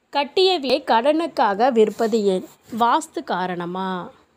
கட்டிய வீட்டை கடனுக்காக விற்பது ஏன் வாஸ்து காரணமா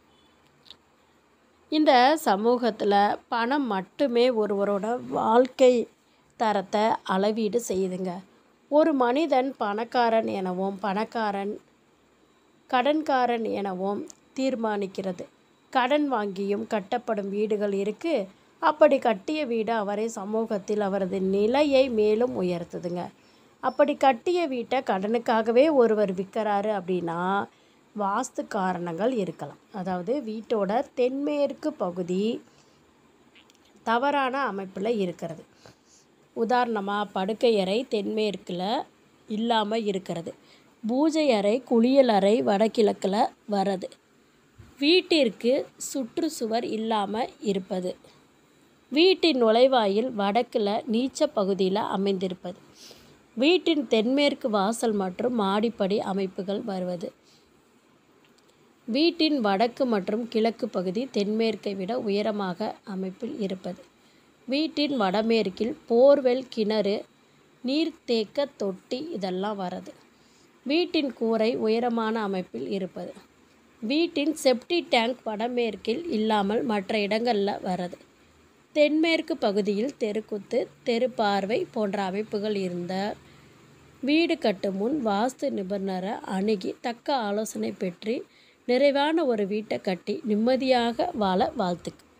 இந்த சமூகத்தில் பணம் மட்டுமே ஒருவரோட வாழ்க்கை தரத்தை அளவீடு செய்யுதுங்க ஒரு மனிதன் பணக்காரன் எனவும் பணக்காரன் கடன்காரன் எனவும் தீர்மானிக்கிறது கடன் வாங்கியும் கட்டப்படும் வீடுகள் இருக்குது அப்படி கட்டிய வீடு அவரை சமூகத்தில் அவரது நிலையை மேலும் உயர்த்துதுங்க அப்படி கட்டிய வீட்டை கடனுக்காகவே ஒருவர் விற்கிறாரு அப்படின்னா வாஸ்து காரணங்கள் இருக்கலாம் அதாவது வீட்டோட தென்மேற்கு பகுதி தவறான அமைப்பில் இருக்கிறது உதாரணமாக படுக்கை அறை தென்மேற்கில் இல்லாமல் இருக்கிறது பூஜை அறை குளியல் அறை வடகிழக்கில் வரது வீட்டிற்கு சுற்றுச்சுவர் இல்லாமல் இருப்பது வீட்டின் நுழைவாயில் வடக்கில் நீச்ச பகுதியில் அமைந்திருப்பது வீட்டின் தென்மேற்கு வாசல் மற்றும் மாடிப்படி அமைப்புகள் வருவது வீட்டின் வடக்கு மற்றும் கிழக்கு பகுதி தென்மேற்கை விட உயரமாக அமைப்பில் இருப்பது வீட்டின் வடமேற்கில் போர்வெல் கிணறு நீர்த்தேக்க தொட்டி இதெல்லாம் வரது வீட்டின் கூரை உயரமான அமைப்பில் இருப்பது வீட்டின் செப்டி டேங்க் வடமேற்கில் இல்லாமல் மற்ற இடங்களில் வரது தென்மேற்கு பகுதியில் தெருக்குத்து தெரு பார்வை போன்ற அமைப்புகள் இருந்த வீடு கட்டும் முன் வாஸ்து நிபுணரை அணுகி தக்க ஆலோசனை பெற்று நிறைவான ஒரு வீட்டை கட்டி நிம்மதியாக வாழ வாழ்த்துக்கு